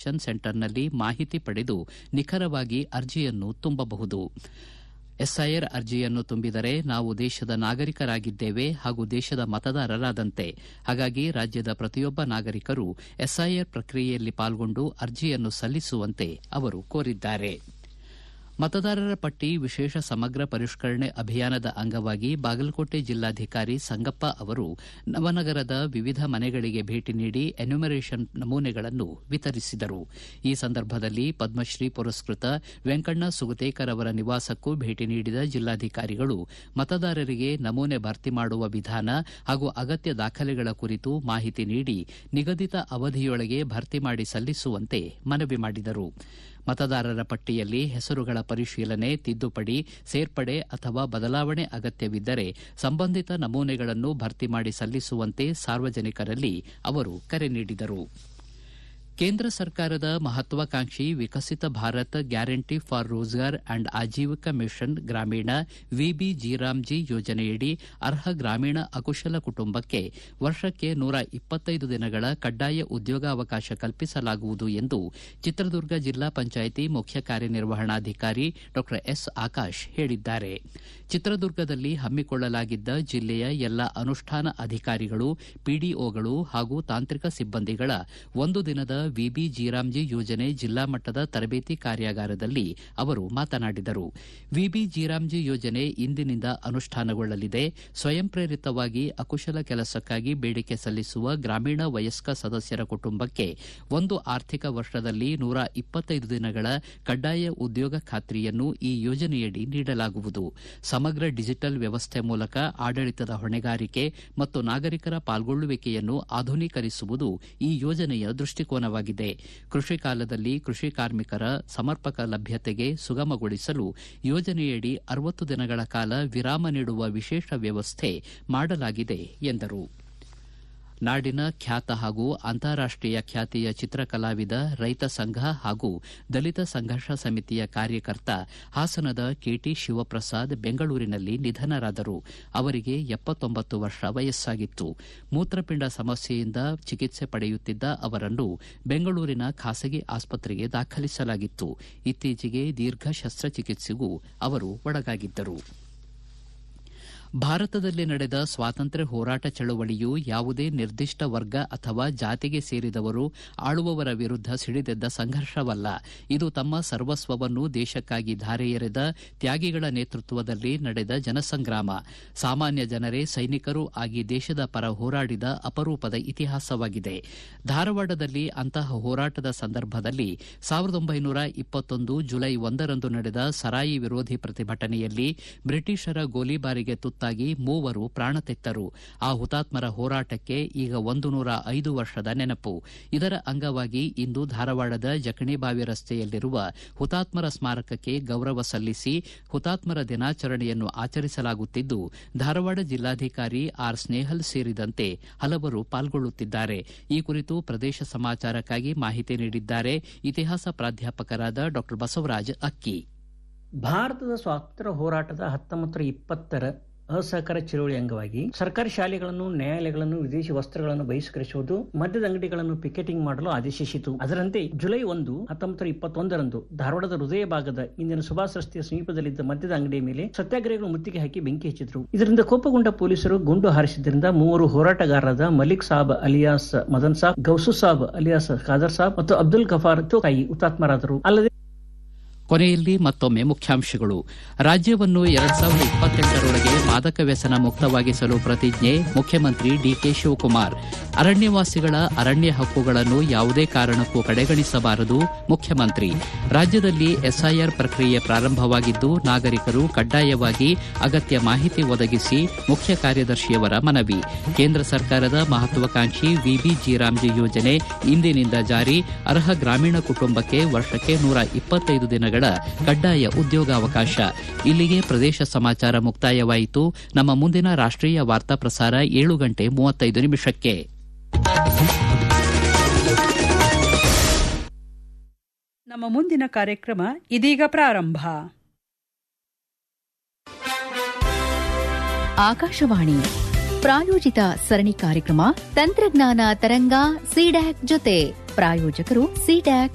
question ಸೆಂಟರ್ನಲ್ಲಿ ಮಾಹಿತಿ ಪಡೆದು ನಿಖರವಾಗಿ ಅರ್ಜಿಯನ್ನು ತುಂಬಬಹುದು ಎಸ್ಐಆರ್ ಅರ್ಜಿಯನ್ನು ತುಂಬಿದರೆ ನಾವು ದೇಶದ ನಾಗರಿಕರಾಗಿದ್ದೇವೆ ಹಾಗೂ ದೇಶದ ಮತದಾರರಾದಂತೆ ಹಾಗಾಗಿ ರಾಜ್ಯದ ಪ್ರತಿಯೊಬ್ಬ ನಾಗರಿಕರು ಎಸ್ಐಆರ್ ಪ್ರಕ್ರಿಯೆಯಲ್ಲಿ ಪಾಲ್ಗೊಂಡು ಅರ್ಜಿಯನ್ನು ಸಲ್ಲಿಸುವಂತೆ ಅವರು ಕೋರಿದ್ದಾರೆ ಮತದಾರರ ಪಟ್ಟಿ ವಿಶೇಷ ಸಮಗ್ರ ಪರಿಷ್ಕರಣೆ ಅಭಿಯಾನದ ಅಂಗವಾಗಿ ಬಾಗಲಕೋಟೆ ಜಿಲ್ಲಾಧಿಕಾರಿ ಸಂಗಪ್ಪ ಅವರು ನವನಗರದ ವಿವಿಧ ಮನೆಗಳಿಗೆ ಭೇಟಿ ನೀಡಿ ಎನ್ಯುಮರೇಷನ್ ನಮೂನೆಗಳನ್ನು ವಿತರಿಸಿದರು ಈ ಸಂದರ್ಭದಲ್ಲಿ ಪದ್ಮಶ್ರೀ ಪುರಸ್ಕೃತ ವೆಂಕಣ್ಣ ಸುಗತೇಕರ್ ಅವರ ನಿವಾಸಕ್ಕೂ ಭೇಟಿ ನೀಡಿದ ಜಿಲ್ಲಾಧಿಕಾರಿಗಳು ಮತದಾರರಿಗೆ ನಮೂನೆ ಭರ್ತಿ ಮಾಡುವ ವಿಧಾನ ಹಾಗೂ ಅಗತ್ಯ ದಾಖಲೆಗಳ ಕುರಿತು ಮಾಹಿತಿ ನೀಡಿ ನಿಗದಿತ ಅವಧಿಯೊಳಗೆ ಭರ್ತಿ ಮಾಡಿ ಸಲ್ಲಿಸುವಂತೆ ಮನವಿ ಮಾಡಿದರು ಮತದಾರರ ಪಟ್ಟಿಯಲ್ಲಿ ಹೆಸರುಗಳ ಪರಿಶೀಲನೆ ತಿದ್ದುಪಡಿ ಸೇರ್ಪಡೆ ಅಥವಾ ಬದಲಾವಣೆ ಅಗತ್ಯವಿದ್ದರೆ ಸಂಬಂಧಿತ ನಮೂನೆಗಳನ್ನು ಭರ್ತಿ ಮಾಡಿ ಸಲ್ಲಿಸುವಂತೆ ಸಾರ್ವಜನಿಕರಲ್ಲಿ ಅವರು ಕರೆ ನೀಡಿದರು ಕೇಂದ್ರ ಸರ್ಕಾರದ ಮಹತ್ವಾಕಾಂಕ್ಷಿ Viksit Bharat guarantee for Rozgar and Ajeevika mission Gramin VBGRAMG ಯೋಜನೆಯಡಿ ಅರ್ಹ ಗ್ರಾಮೀಣ ಅಕುಶಲ ಕುಟುಂಬಕ್ಕೆ ವರ್ಷಕ್ಕೆ ನೂರ ಇಪ್ಪತ್ತೈದು ದಿನಗಳ ಕಡ್ಡಾಯ ಉದ್ಯೋಗಾವಕಾಶ ಕಲ್ಪಿಸಲಾಗುವುದು ಎಂದು ಚಿತ್ರದುರ್ಗ ಜಿಲ್ಲಾ ಪಂಚಾಯಿತಿ ಮುಖ್ಯ ಕಾರ್ಯನಿರ್ವಹಣಾಧಿಕಾರಿ ಡಾ ಎಸ್ ಆಕಾಶ್ ಹೇಳಿದ್ದಾರೆ ಚಿತ್ರದುರ್ಗದಲ್ಲಿ ಹಮ್ಮಿಕೊಳ್ಳಲಾಗಿದ್ದ ಜಿಲ್ಲೆಯ ಎಲ್ಲ ಅನುಷ್ಠಾನ ಅಧಿಕಾರಿಗಳು ಪಿಡಿಒಗಳು ಹಾಗೂ ತಾಂತ್ರಿಕ ಸಿಬ್ಬಂದಿಗಳ ಒಂದು ದಿನದ ವಿಬಿ ಜೀರಾಮ್ಜಿ ಯೋಜನೆ ಜಿಲ್ಲಾ ಮಟ್ಟದ ತರಬೇತಿ ಕಾರ್ಯಾಗಾರದಲ್ಲಿ ಅವರು ಮಾತನಾಡಿದರು ವಿಬಿ ಜೀರಾಮ್ಜಿ ಯೋಜನೆ ಇಂದಿನಿಂದ ಅನುಷ್ಠಾನಗೊಳ್ಳಲಿದೆ ಸ್ವಯಂ ಪ್ರೇರಿತವಾಗಿ ಅಕುಶಲ ಕೆಲಸಕ್ಕಾಗಿ ಬೇಡಿಕೆ ಸಲ್ಲಿಸುವ ಗ್ರಾಮೀಣ ವಯಸ್ಕ ಸದಸ್ಯರ ಕುಟುಂಬಕ್ಕೆ ಒಂದು ಆರ್ಥಿಕ ವರ್ಷದಲ್ಲಿ ನೂರ ಇಪ್ಪತ್ತೈದು ದಿನಗಳ ಕಡ್ಡಾಯ ಉದ್ಯೋಗ ಖಾತ್ರಿಯನ್ನು ಈ ಯೋಜನೆಯಡಿ ನೀಡಲಾಗುವುದು ಸಮಗ್ರ ಡಿಜಿಟಲ್ ವ್ಯವಸ್ಥೆ ಮೂಲಕ ಆಡಳಿತದ ಹೊಣೆಗಾರಿಕೆ ಮತ್ತು ನಾಗರಿಕರ ಪಾಲ್ಗೊಳ್ಳುವಿಕೆಯನ್ನು ಆಧುನೀಕರಿಸುವುದು ಈ ಯೋಜನೆಯ ದೃಷ್ಟಿಕೋನವಾಗಿದೆ ಕೃಷಿ ಕಾಲದಲ್ಲಿ ಕೃಷಿ ಕಾರ್ಮಿಕರ ಸಮರ್ಪಕ ಲಭ್ಯತೆಗೆ ಸುಗಮಗೊಳಿಸಲು ಯೋಜನೆಯಡಿ ಅರವತ್ತು ದಿನಗಳ ಕಾಲ ವಿರಾಮ ನೀಡುವ ವಿಶೇಷ ವ್ಯವಸ್ಥೆ ಮಾಡಲಾಗಿದೆ ಎಂದರು ನಾಡಿನ ಖ್ಯಾತ ಹಾಗೂ ಅಂತಾರಾಷ್ಟೀಯ ಖ್ಯಾತಿಯ ಚಿತ್ರಕಲಾವಿದ ರೈತ ಸಂಘ ಹಾಗೂ ದಲಿತ ಸಂಘರ್ಷ ಸಮಿತಿಯ ಕಾರ್ಯಕರ್ತ ಹಾಸನದ ಕೆಟಿ ಶಿವಪ್ರಸಾದ್ ಬೆಂಗಳೂರಿನಲ್ಲಿ ನಿಧನರಾದರು ಅವರಿಗೆ ಎಪ್ಪತ್ತೊಂಬತ್ತು ವರ್ಷ ವಯಸ್ಸಾಗಿತ್ತು ಮೂತ್ರಪಿಂಡ ಸಮಸ್ಯೆಯಿಂದ ಚಿಕಿತ್ಸೆ ಪಡೆಯುತ್ತಿದ್ದ ಅವರನ್ನು ಬೆಂಗಳೂರಿನ ಖಾಸಗಿ ಆಸ್ಪತ್ರೆಗೆ ದಾಖಲಿಸಲಾಗಿತ್ತು ಇತ್ತೀಚೆಗೆ ದೀರ್ಘ ಶಸ್ತ್ರಚಿಕಿತ್ಸೆಗೂ ಅವರು ಒಳಗಾಗಿದ್ದರು ಭಾರತದಲ್ಲಿ ನಡೆದ ಸ್ವಾತಂತ್ರ್ಯ ಹೋರಾಟ ಚಳವಳಿಯು ಯಾವುದೇ ನಿರ್ದಿಷ್ಟ ವರ್ಗ ಅಥವಾ ಜಾತಿಗೆ ಸೇರಿದವರು ಆಳುವವರ ವಿರುದ್ಧ ಸಿಡಿದೆದ್ದ ಸಂಘರ್ಷವಲ್ಲ ಇದು ತಮ್ಮ ಸರ್ವಸ್ವವನ್ನು ದೇಶಕ್ಕಾಗಿ ಧಾರೆ ಎರೆದ ತ್ಯಾಗಿಗಳ ನೇತೃತ್ವದಲ್ಲಿ ನಡೆದ ಜನಸಂಗ್ರಾಮ ಸಾಮಾನ್ಯ ಜನರೇ ಸೈನಿಕರೂ ಆಗಿ ದೇಶದ ಪರ ಹೋರಾಡಿದ ಅಪರೂಪದ ಇತಿಹಾಸವಾಗಿದೆ ಧಾರವಾಡದಲ್ಲಿ ಅಂತಹ ಹೋರಾಟದ ಸಂದರ್ಭದಲ್ಲಿ ಸಾವಿರದ ಒಂಬೈನೂರ ಇಪ್ಪತ್ತೊಂದು ಜುಲೈ ಒಂದರಂದು ನಡೆದ ಸರಾಯಿ ವಿರೋಧಿ ಪ್ರತಿಭಟನೆಯಲ್ಲಿ ಬ್ರಿಟಿಷರ ಗೋಲಿಬಾರಿಗೆ ತುತ್ತಾಗಿ ಮೂವರು ಪ್ರಾಣ ತೆತ್ತರು ಆ ಹುತಾತ್ಮರ ಹೋರಾಟಕ್ಕೆ ಈಗ ಒಂದು ನೂರ ಐದು ವರ್ಷದ ನೆನಪು ಇದರ ಅಂಗವಾಗಿ ಇಂದು ಧಾರವಾಡದ ಜಕಣಿಬಾವಿ ರಸ್ತೆಯಲ್ಲಿರುವ ಹುತಾತ್ಮರ ಸ್ಮಾರಕಕ್ಕೆ ಗೌರವ ಸಲ್ಲಿಸಿ ಹುತಾತ್ಮರ ದಿನಾಚರಣೆಯನ್ನು ಆಚರಿಸಲಾಗುತ್ತಿದ್ದು ಧಾರವಾಡ ಜಿಲ್ಲಾಧಿಕಾರಿ ಆರ್ ಸ್ನೇಹಲ್ ಸೇರಿದಂತೆ ಹಲವರು ಪಾಲ್ಗೊಳ್ಳುತ್ತಿದ್ದಾರೆ ಈ ಕುರಿತು ಪ್ರದೇಶ ಸಮಾಚಾರಕ್ಕಾಗಿ ಮಾಹಿತಿ ನೀಡಿದ್ದಾರೆ ಇತಿಹಾಸ ಪ್ರಾಧ್ಯಾಪಕರಾದ ಡಾ ಬಸವರಾಜ ಅಕ್ಕಿ ಭಾರತದ ಸ್ವಾತಂತ್ರ್ಯ ಹೋರಾಟದ ಹತ್ತೊಂಬತ್ತರ ಇಪ್ಪತ್ತರ ಅಸಹಕಾರ ಚಳುವಳಿ ಅಂಗವಾಗಿ ಸರ್ಕಾರಿ ಶಾಲೆಗಳನ್ನು ನ್ಯಾಯಾಲಯಗಳನ್ನು ವಿದೇಶಿ ವಸ್ತ್ರಗಳನ್ನು ಬಹಿಷ್ಕರಿಸುವುದು ಮದ್ಯದ ಅಂಗಡಿಗಳನ್ನು ಪಿಕೆಟಿಂಗ್ ಮಾಡಲು ಆದೇಶಿಸಿತು ಅದರಂತೆ ಜುಲೈ ಒಂದು ಹತ್ತೊಂಬತ್ತರ ಇಪ್ಪತ್ತೊಂದರಂದು ಧಾರವಾಡದ ಹೃದಯ ಭಾಗದ ಇಂದಿನ ಸುಭಾಷ್ ರಸ್ತೆಯ ಸಮೀಪದಲ್ಲಿದ್ದ ಮದ್ಯದ ಅಂಗಡಿಯ ಮೇಲೆ ಸತ್ಯಾಗ್ರಹಿಗಳು ಮುತ್ತಿಗೆ ಹಾಕಿ ಬೆಂಕಿ ಹಚ್ಚಿದ್ರು ಇದರಿಂದ ಕೋಪಗೊಂಡ ಪೊಲೀಸರು ಗುಂಡು ಹಾರಿಸಿದ್ದರಿಂದ ಮೂವರು ಹೋರಾಟಗಾರರಾದ ಮಲಿಕ್ ಸಾಬ್ ಅಲಿಯಾಸ್ ಮದನ್ ಸಾಬ್ ಗೌಸು ಸಾಬ್ ಅಲಿಯಾಸ್ ಖಾದರ್ ಸಾಬ್ ಮತ್ತು ಅಬ್ದುಲ್ ಗಫಾರ್ ತೋಕಾಯಿ ಹುತಾತ್ಮರಾದರು ಅಲ್ಲದೆ ಕೊನೆಯಲ್ಲಿ ಮತ್ತೊಮ್ಮೆ ಮುಖ್ಯಾಂಶಗಳು ರಾಜ್ಯವನ್ನು ಎರಡ್ ಸಾವಿರದ ಇಪ್ಪತ್ತೆಂಟರೊಳಗೆ ಮಾದಕ ವ್ಯಸನ ಮುಕ್ತವಾಗಿಸಲು ಪ್ರತಿಜ್ಞೆ ಮುಖ್ಯಮಂತ್ರಿ ಡಿಕೆ ಶಿವಕುಮಾರ್ ಅರಣ್ಯವಾಸಿಗಳ ಅರಣ್ಯ ಹಕ್ಕುಗಳನ್ನು ಯಾವುದೇ ಕಾರಣಕ್ಕೂ ಕಡೆಗಣಿಸಬಾರದು ಮುಖ್ಯಮಂತ್ರಿ ರಾಜ್ಯದಲ್ಲಿ ಎಸ್ಐಆರ್ ಪ್ರಕ್ರಿಯೆ ಪ್ರಾರಂಭವಾಗಿದ್ದು ನಾಗರಿಕರು ಕಡ್ಡಾಯವಾಗಿ ಅಗತ್ಯ ಮಾಹಿತಿ ಒದಗಿಸಿ ಮುಖ್ಯ ಕಾರ್ಯದರ್ಶಿಯವರ ಮನವಿ ಕೇಂದ್ರ ಸರ್ಕಾರದ ಮಹತ್ವಾಕಾಂಕ್ಷಿ ವಿಬಿ ಜಿರಾಮ್ಜಿ ಯೋಜನೆ ಇಂದಿನಿಂದ ಜಾರಿ ಅರ್ಹ ಗ್ರಾಮೀಣ ಕುಟುಂಬಕ್ಕೆ ವರ್ಷಕ್ಕೆ ನೂರ ಇಪ್ಪತ್ತೈದು ದಿನಗಳ ಕಡ್ಡಾಯ ಉದ್ಯೋಗಾವಕಾಶ ಇಲ್ಲಿಗೆ ಪ್ರದೇಶ ಸಮಾಚಾರ ಮುಕ್ತಾಯವಾಯಿತು ನಮ್ಮ ಮುಂದಿನ ರಾಷ್ಟೀಯ ವಾರ್ತಾ ಪ್ರಸಾರ ಏಳು ಗಂಟೆ ಮೂವತ್ತೈದು ನಿಮಿಷಕ್ಕೆ ನಮ್ಮ ಮುಂದಿನ ಕಾರ್ಯಕ್ರಮ ಇದೀಗ ಪ್ರಾರಂಭ ಆಕಾಶವಾಣಿ ಪ್ರಾಯೋಜಿತ ಸರಣಿ ಕಾರ್ಯಕ್ರಮ ತಂತ್ರಜ್ಞಾನ ತರಂಗ ಸಿಡ್ಯಾಕ್ ಜೊತೆ ಪ್ರಾಯೋಜಕರು ಸಿಡ್ಯಾಕ್